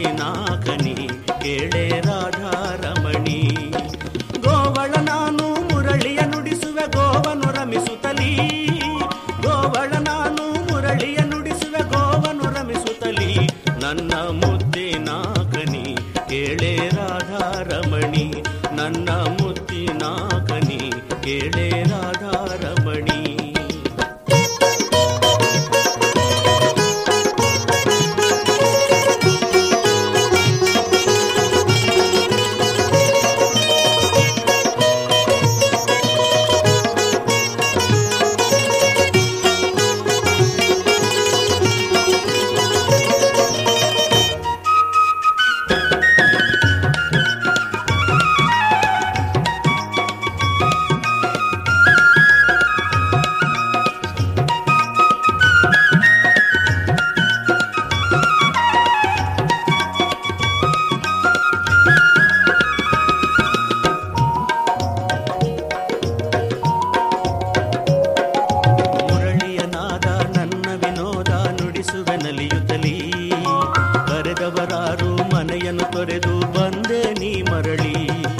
ಮುತ್ತಿನಾಕನಿ ಕೇಳೆ ರಾಧಾರಮಣಿ ಗೋವಳ ನಾನು ಮುರಳಿಯ ನುಡಿಸುವೆ ಗೋವನು ರಮಿಸುತ್ತಲೀ ಗೋವಳ ನಾನು ಮುರಳಿಯ ನುಡಿಸುವೆ ಗೋವನು ರಮಿಸುತ್ತಲೀ ನನ್ನ ಮುತ್ತಿನಾಕನಿ ಕೇಳೆ ರಾಧಾರಮಣಿ ನನ್ನ ಮುತ್ತಿನಾಕನಿ ಕೇಳೆ ರಾಧಾರಮಣಿ ಮುರಳಿಯ ನಾದ ನನ್ನ ವಿನೋದ ನುಡಿಸುವೆ ನಲಿಯುತ್ತಲೀ ಬರೆದವರಾರು ಮನೆಯನ್ನು ತೊರೆದು ಬಂದೆ ನೀ ಮರಳಿ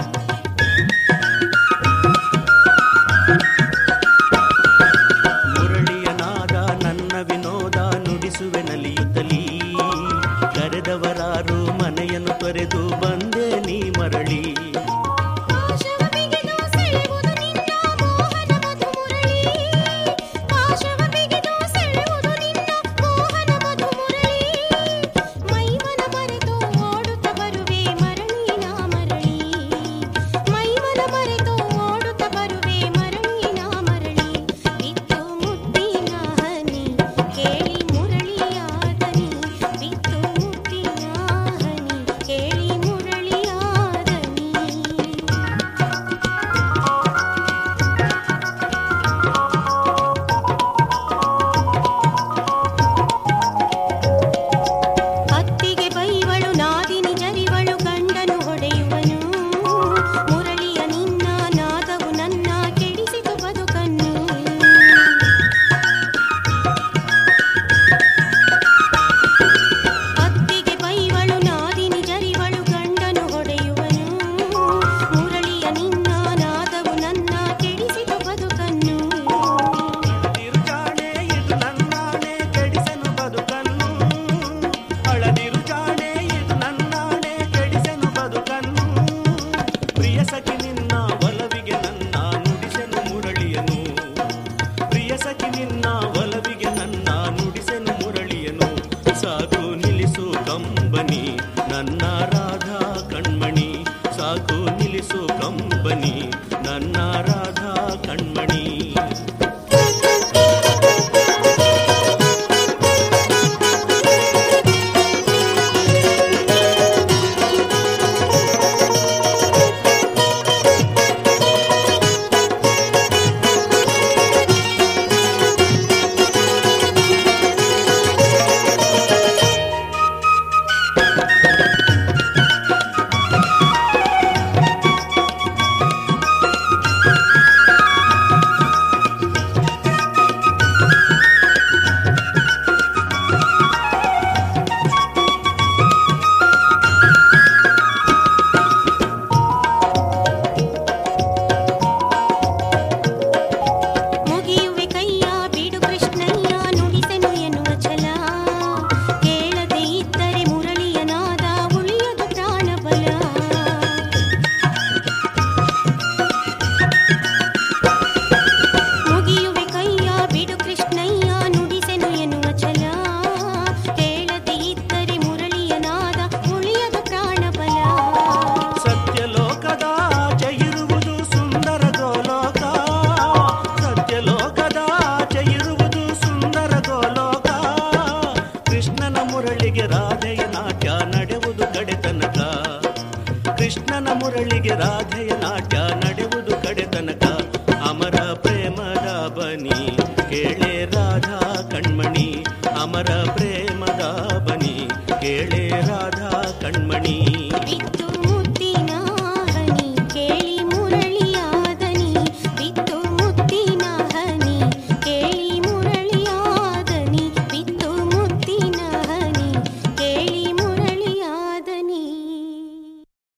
ಮುರಳಿಯ ನಾದ ನನ್ನ ವಿನೋದ ನುಡಿಸುವೆ ನಲಿಯುತ್ತಲೀ ಕರೆದವರಾರು ಮನೆಯನ್ನು ತೊರೆದು ಬಂದೆ ನೀ ಮರಳಿ ಪಾಶವ ಬಿಗಿದು ಸೆಳೆವುದು ನಿನ್ನ ಮೋಹನ ಮಧು ಮುರಳಿ ಪಾಶವ ಬಿಗಿದು ಸೆಳೆವುದು ನಿನ್ನ ಮೋಹನ ಮಧು ಮುರಳಿ ಮೈಮನ ಮರೆತು ಓಡುತ್ತ ಬರುವೆ ಮರಳಿ ನಾ ಮರಳಿ ಮೈಮನ ಮರೆತು ಓಡುತ್ತ ಬರುವೆ ಮರಳಿ ನಾ ಮರಳಿ ಬಿತ್ತು ಮುತ್ತಿನ ಹನಿ ಕೇಳಿ ಮುರಳಿಯಾದನಿ ಬಿತ್ತು ಮುತ್ತಿನ ಹನಿ ಕೇಳಿ ಮುರಳಿಯಾದನಿ ಅತ್ತಿಗೆ ಬೈವಳು ನಾದಿನಿ ಜರಿವಳು ಗಂಡನು ಹೊಡೆಯುವನು ಮುರಳಿಯ ನಿನ್ನ ನಾದವು ನನ್ನ ಕೆಡಿಸಿತು ಬದುಕನ್ನು ಅತ್ತಿಗೆ ಬೈವಳು ನಾದಿನಿ ಜರಿವಳು ಗಂಡನು ಹೊಡೆಯುವನು ಮುರಳಿಯ ನಿನ್ನ ನಾದವು ನನ್ನ ಕೆಡಿಸಿತು ಬದುಕನ್ನು ತಿರುಚಾಣೆ ಇದು ನನ್ನಾಣೆ ಕೆಡಿಸೆನು ಬದುಕನ್ನು ಅಳದಿರು ಜಾಣೆ ಇದು ನನ್ನಾಣೆ ಕೆಡಿಸೆನು ಬದುಕನ್ನು ಪ್ರಿಯ ಸಖಿ ನಿನ್ನ ಒಲವಿಗೆ ನನ್ನ ನುಡಿಸೆನು ಮುರಳಿಯನು ಪ್ರಿಯ ಸಖಿ ನಿನ್ನ ಒಲವಿಗೆ ನನ್ನ ನುಡಿಸೆನು ಮುರಳಿಯನು ಸಾಕು ನಿಲ್ಲಿಸು ಕಂಬನಿ ನನ್ನ ರಾಧಾ ಕಣ್ಮಣಿ ಸಾಕು ನಿಲ್ಲಿಸು ಕಂಬನಿ ನನ್ನ ರಾಧಾ ಕಣ್ಮಣಿ ಮುಗಿಯುವೆ ಕೈಯ ಬಿಡು ಕೃಷ್ಣಯ್ಯ ನುಡಿಸೆನು ಎನ್ನುವ ಛಲ ಕೇಳದೆ ಇದ್ದರೆ ಮುರಳಿಯ ನಾದ ಉಳಿಯದು ಪ್ರಾಣಬಲ ಮುಗಿಯುವೆ ಕೈಯ ಬಿಡು ಕೃಷ್ಣಯ್ಯ ನುಡಿಸೆನು ಎನ್ನುವ ಛಲ ಕೇಳದೆ ಇದ್ದರೆ ಮುರಳಿಯ ನಾದ ಉಳಿಯದು ಪ್ರಾಣಬಲ ಸತ್ಯಲೋಕದ ಆಚೆ ಇರುವುದು ಸುಂದರ ಗೋಲೋಕ ಸತ್ಯಲೋಕದ ಆಚೆ ಇರುವುದು ಸುಂದರ ಗೋಲೋಕ ಕೃಷ್ಣನ ಮುರಳಿಗೆ ರಾಧೆಯ ನಾಟ್ಯ ನಡೆವುದು ಕಡೆತನಕ ಕೃಷ್ಣನ ಮುರಳಿಗೆ ರಾಧೆಯ ನಾಟ್ಯ ನಡೆವುದು ಕಡೆತನಕ ಅಮರ ಪ್ರೇಮದ ಬನಿ ಕೇಳೆ ರಾಧಾ ಕಣ್ಮಣಿ ಅಮರ ಪ್ರೇಮದ ಬನಿ ಕೇಳೆ ರಾಧಾ ಕಣ್ಮಣಿ ಬಿತ್ತು